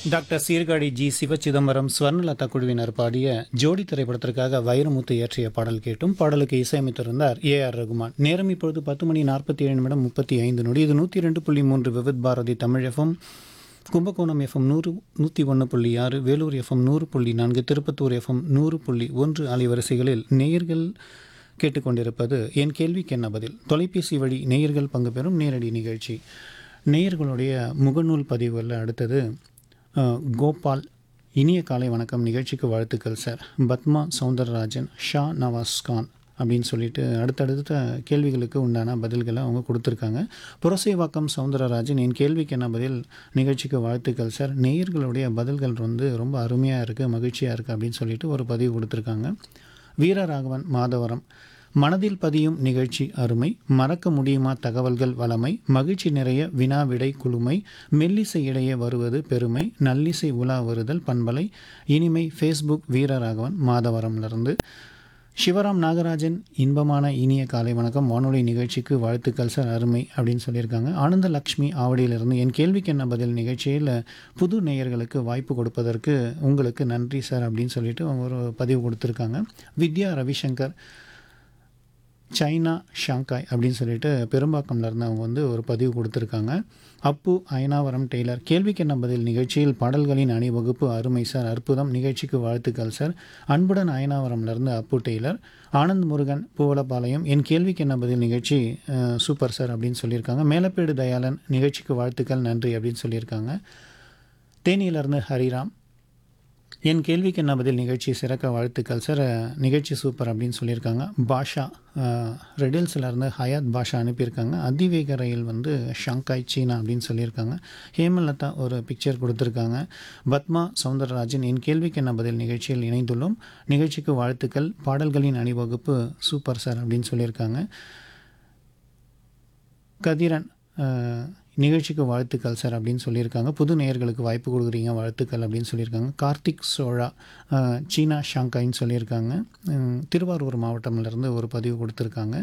doctor Sirkazhi G Sivachidambaram Swarnalatha குழுவினர் பாடிய ஜோடி திரைப்படத்திற்காக வைரமுத்து இயற்றிய பாடல் கேட்டும் பாடலுக்கு இசையமைத்திருந்தார் ஏ ஆர் ரகுமான் நேரம் இப்பொழுது பத்து மணி நாற்பத்தி ஏழு நிமிடம் முப்பத்தி ஐந்து நொடி இது நூற்றி ரெண்டு புள்ளி மூன்று விவித் பாரதி தமிழ் எஃப்எம் கும்பகோணம் எஃப்எம் நூறு நூற்றி ஒன்று புள்ளி ஆறு வேலூர் எஃப்எம் நூறு புள்ளி நான்கு திருப்பத்தூர் எஃப்எம் நூறு புள்ளி ஒன்று அலைவரிசைகளில் நேயர்கள் கேட்டுக்கொண்டிருப்பது என் கேள்விக்கு என்ன பதில் தொலைபேசி வழி நேயர்கள் பங்கு பெறும் நேரடி நிகழ்ச்சி நேயர்களுடைய முகநூல் பதிவுகளில் அடுத்தது அஹ், கோபால் இனிய காலை வணக்கம் நிகழ்ச்சிக்கு வாழ்த்துக்கள் சார் பத்மா சவுந்தரராஜன் ஷா நவாஸ் கான் அப்படின்னு சொல்லிட்டு அடுத்தடுத்த கேள்விகளுக்கு உண்டான பதில்களை அவங்க கொடுத்துருக்காங்க புரசைவாக்கம் சவுந்தரராஜன் என் கேள்விக்கு என்ன பதில் நிகழ்ச்சிக்கு வாழ்த்துக்கள் சார் நேயர்களுடைய பதில்கள் வந்து ரொம்ப அருமையாக இருக்குது மகிழ்ச்சியாக இருக்குது அப்படின்னு சொல்லிட்டு ஒரு பதிவு கொடுத்துருக்காங்க வீரராகவன் மாதவரம் மனதில் பதியும் நிகழ்ச்சி அருமை மறக்க முடியுமா தகவல்கள் வளமை மகிழ்ச்சி நிறைய வினா விடை குழுமை மெல்லிசை இடையே வருவது பெருமை நல்லிசை உலா வருதல் பண்பலை இனிமை ஃபேஸ்புக் வீரராகவன் மாதவரம்லேருந்து சிவராம் நாகராஜன் இன்பமான இனிய காலை வணக்கம் வானொலி நிகழ்ச்சிக்கு வாழ்த்துக்கள் சார் அருமை அப்படின்னு சொல்லியிருக்காங்க ஆனந்த லக்ஷ்மி ஆவடியிலிருந்து என் கேள்விக்கு என்ன பதில் நிகழ்ச்சியில் புது நேயர்களுக்கு வாய்ப்பு கொடுப்பதற்கு உங்களுக்கு நன்றி சார் அப்படின்னு சொல்லிட்டு அவங்க ஒரு பதிவு கொடுத்துருக்காங்க வித்யா ரவிசங்கர் சைனா ஷாங்காய் அப்படின்னு சொல்லிட்டு பெரும்பாக்கம்ல இருந்து அவங்க வந்து ஒரு பதிவு கொடுத்துருக்காங்க அப்பு அயனாவரம் டெய்லர் கேள்விக்கு என்ன பதில் நிகழ்ச்சியில் பாடல்களின் அணிவகுப்பு அருமை சார் அற்புதம் நிகழ்ச்சிக்கு வாழ்த்துக்கள் சார் அன்புடன் அயனாவரம்ல இருந்து அப்பு டெய்லர் ஆனந்த் முருகன் பூவலபாளையம் என் கேள்விக்கு என்ன பதில் நிகழ்ச்சி அஹ், சூப்பர் சார் அப்படின்னு சொல்லியிருக்காங்க மேலப்பேடு தயாளன் நிகழ்ச்சிக்கு வாழ்த்துக்கள் நன்றி அப்படின்னு சொல்லியிருக்காங்க தேனியிலிருந்து ஹரிராம் என் கேள்விக்கு என்ன பதில் நிகழ்ச்சி சிறக்க வாழ்த்துக்கள் சார் நிகழ்ச்சி சூப்பர் அப்படின்னு சொல்லியிருக்காங்க பாஷா ரெடில்ஸில் இருந்து ஹயாத் பாஷா அனுப்பியிருக்காங்க அதிவேக ரயில் வந்து ஷங்காய் சீனா அப்படின்னு சொல்லியிருக்காங்க ஹேமலதா ஒரு பிக்சர் கொடுத்துருக்காங்க பத்மா சவுந்தரராஜன் என் கேள்விக்கு என்ன பதில் நிகழ்ச்சியில் இணைந்துள்ளோம் நிகழ்ச்சிக்கு வாழ்த்துக்கள் பாடல்களின் அணிவகுப்பு சூப்பர் சார் அப்படின்னு சொல்லியிருக்காங்க கதிரன் அஹ், நிகழ்ச்சிக்கு வாழ்த்துக்கள் சார் அப்படின்னு சொல்லியிருக்காங்க புது நேயர்களுக்கு வாய்ப்பு கொடுக்குறீங்க வாழ்த்துக்கள் அப்படின்னு சொல்லியிருக்காங்க கார்த்திக் சோழா அஹ், சீனா ஷாங்காயின்னு சொல்லியிருக்காங்க உம், திருவாரூர் மாவட்டம்லேருந்து ஒரு பதிவு கொடுத்துருக்காங்க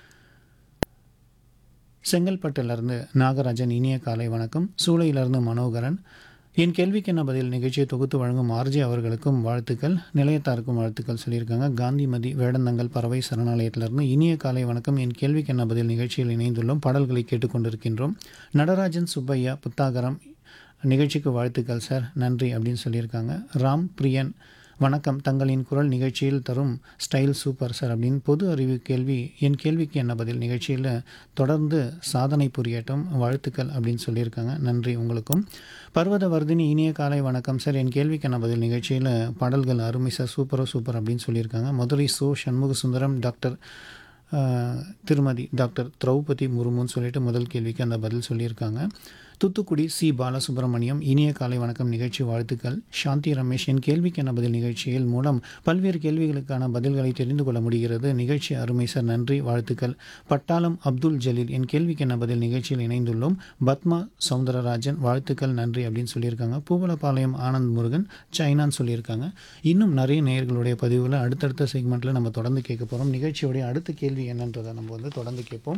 செங்கல்பட்டுலேருந்து நாகராஜன் இனிய காலை வணக்கம் சூளையிலிருந்து மனோகரன் என் கேள்விக்கு என்ன பதில் நிகழ்ச்சியை தொகுத்து வழங்கும் ஆர்ஜி அவர்களுக்கும் வாழ்த்துக்கள் நிலையத்தாருக்கும் வாழ்த்துக்கள் சொல்லியிருக்காங்க காந்திமதி வேடந்தங்கல் பறவை சரணாலயத்திலிருந்து இனிய காலை வணக்கம் என் கேள்விக்கு என்ன பதில் நிகழ்ச்சியில் இணைந்துள்ளோம் பாடல்களை கேட்டுக்கொண்டிருக்கின்றோம் நடராஜன் சுப்பையா புத்தாகரம் நிகழ்ச்சிக்கு வாழ்த்துக்கள் சார் நன்றி அப்படின்னு சொல்லியிருக்காங்க ராம் பிரியன் வணக்கம் தங்களின் குரல் நிகழ்ச்சியில் தரும் ஸ்டைல் சூப்பர் சார் அப்படின்னு பொது அறிவு கேள்வி என் கேள்விக்கு என்ன பதில் நிகழ்ச்சியில் தொடர்ந்து சாதனை புரியட்டும் வாழ்த்துக்கள் அப்படின்னு சொல்லியிருக்காங்க நன்றி உங்களுக்கும் பர்வத வர்தினி இனிய காலை வணக்கம் சார் என் கேள்விக்கு என்ன பதில் நிகழ்ச்சியில் பாடல்கள் அருமை சார் சூப்பரோ சூப்பர் அப்படின்னு சொல்லியிருக்காங்க மதுரை சோ சண்முக சுந்தரம் டாக்டர் ஆஹ், திருமதி டாக்டர் திரௌபதி முர்முன்னு சொல்லிட்டு முதல் கேள்விக்கு அந்த பதில் சொல்லியிருக்காங்க தூத்துக்குடி சி பாலசுப்ரமணியம் இனிய காலை வணக்கம் நிகழ்ச்சி வாழ்த்துக்கள் சாந்தி ரமேஷ் என் கேள்விக்கு என்ன பதில் நிகழ்ச்சியில் மூலம் பல்வேறு கேள்விகளுக்கான பதில்களை தெரிந்து கொள்ள முடிகிறது நிகழ்ச்சி அருமை சார் நன்றி வாழ்த்துக்கள் பட்டாளம் அப்துல் ஜலீல் என் கேள்விக்கு என்ன பதில் நிகழ்ச்சியில் இணைந்துள்ளோம் பத்மா சவுந்தரராஜன் வாழ்த்துக்கள் நன்றி அப்படின்னு சொல்லியிருக்காங்க பூவலப்பாளையம் ஆனந்த் முருகன் சைனான்னு சொல்லியிருக்காங்க இன்னும் நிறைய நேயர்களுடைய பதிவுகளை அடுத்தடுத்த செக்மெண்ட்டில் நம்ம தொடர்ந்து கேட்க போகிறோம் நிகழ்ச்சியோடைய அடுத்த கேள்வி என்னன்றதை நம்ம வந்து தொடர்ந்து கேட்போம்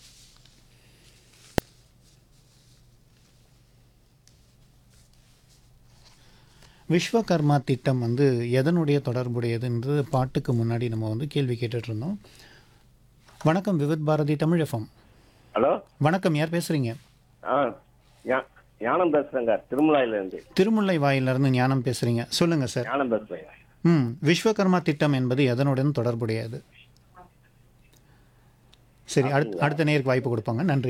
விஸ்வகர்மா திட்டம் வந்து எதனுடைய தொடர்புடையதுன்றது பாட்டுக்கு முன்னாடி நம்ம வந்து கேள்வி கேட்டுட்டு இருந்தோம் வணக்கம் விவித் பாரதி தமிழ் எஃப்எம் ஹலோ வணக்கம் யார் பேசுறீங்க ஆ ஞா- ஞானம் பேசுறேங்க திருமலாயிலேருந்து திருமுல்லை வாயிலிருந்து ஞானம் பேசுறீங்க சொல்லுங்க சார் ஞானம் பேசுறேங்க ம் விஸ்வகர்மா திட்டம் என்பது எதனுடன் தொடர்புடையது சரி அடுத்த அடுத்த நேருக்கு வாய்ப்பு கொடுப்பாங்க நன்றி